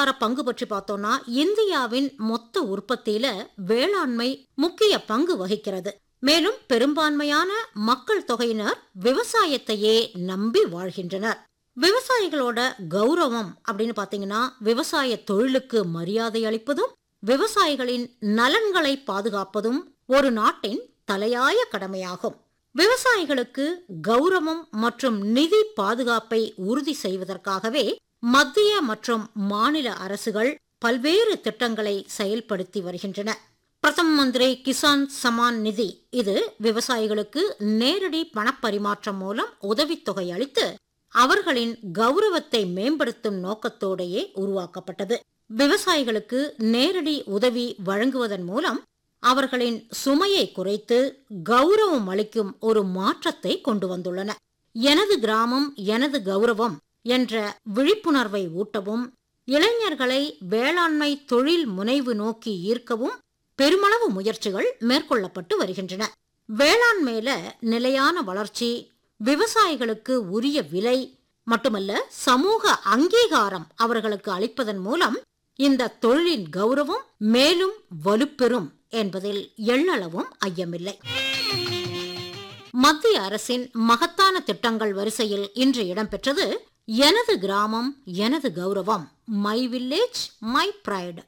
பொருளாதார பங்கு பற்றி பார்த்தோம்னா இந்தியாவின் மொத்த உற்பத்தியில வேளாண்மை முக்கிய பங்கு வகிக்கிறது மேலும் பெரும்பான்மையான மக்கள் தொகையினர் விவசாயத்தையே நம்பி வாழ்கின்றனர் விவசாயிகளோட கௌரவம் அப்படின்னு பாத்தீங்கன்னா விவசாய தொழிலுக்கு மரியாதை அளிப்பதும் விவசாயிகளின் நலன்களை பாதுகாப்பதும் ஒரு நாட்டின் தலையாய கடமையாகும் விவசாயிகளுக்கு கௌரவம் மற்றும் நிதி பாதுகாப்பை உறுதி செய்வதற்காகவே மத்திய மற்றும் மாநில அரசுகள் பல்வேறு திட்டங்களை செயல்படுத்தி வருகின்றன பிரதம மந்திரி கிசான் சமான் நிதி இது விவசாயிகளுக்கு நேரடி பணப்பரிமாற்றம் மூலம் உதவித்தொகை அளித்து அவர்களின் கௌரவத்தை மேம்படுத்தும் நோக்கத்தோடையே உருவாக்கப்பட்டது விவசாயிகளுக்கு நேரடி உதவி வழங்குவதன் மூலம் அவர்களின் சுமையை குறைத்து கௌரவம் அளிக்கும் ஒரு மாற்றத்தை கொண்டு வந்துள்ளன எனது கிராமம் எனது கௌரவம் என்ற விழிப்புணர்வை ஊட்டவும் இளைஞர்களை வேளாண்மை தொழில் முனைவு நோக்கி ஈர்க்கவும் பெருமளவு முயற்சிகள் மேற்கொள்ளப்பட்டு வருகின்றன வேளாண்மையில நிலையான வளர்ச்சி விவசாயிகளுக்கு உரிய விலை மட்டுமல்ல சமூக அங்கீகாரம் அவர்களுக்கு அளிப்பதன் மூலம் இந்த தொழிலின் கௌரவம் மேலும் வலுப்பெறும் என்பதில் எள்ளளவும் ஐயமில்லை மத்திய அரசின் மகத்தான திட்டங்கள் வரிசையில் இன்று இடம்பெற்றது எனது கிராமம் எனது கௌரவம் மை வில்லேஜ் மை பிரைடு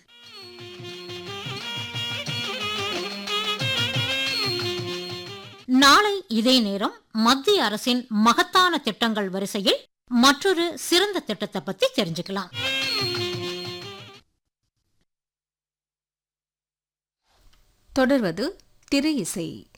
நாளை இதே நேரம் மத்திய அரசின் மகத்தான திட்டங்கள் வரிசையில் மற்றொரு சிறந்த திட்டத்தை பத்தி தெரிஞ்சுக்கலாம் தொடர்வது திரை இசை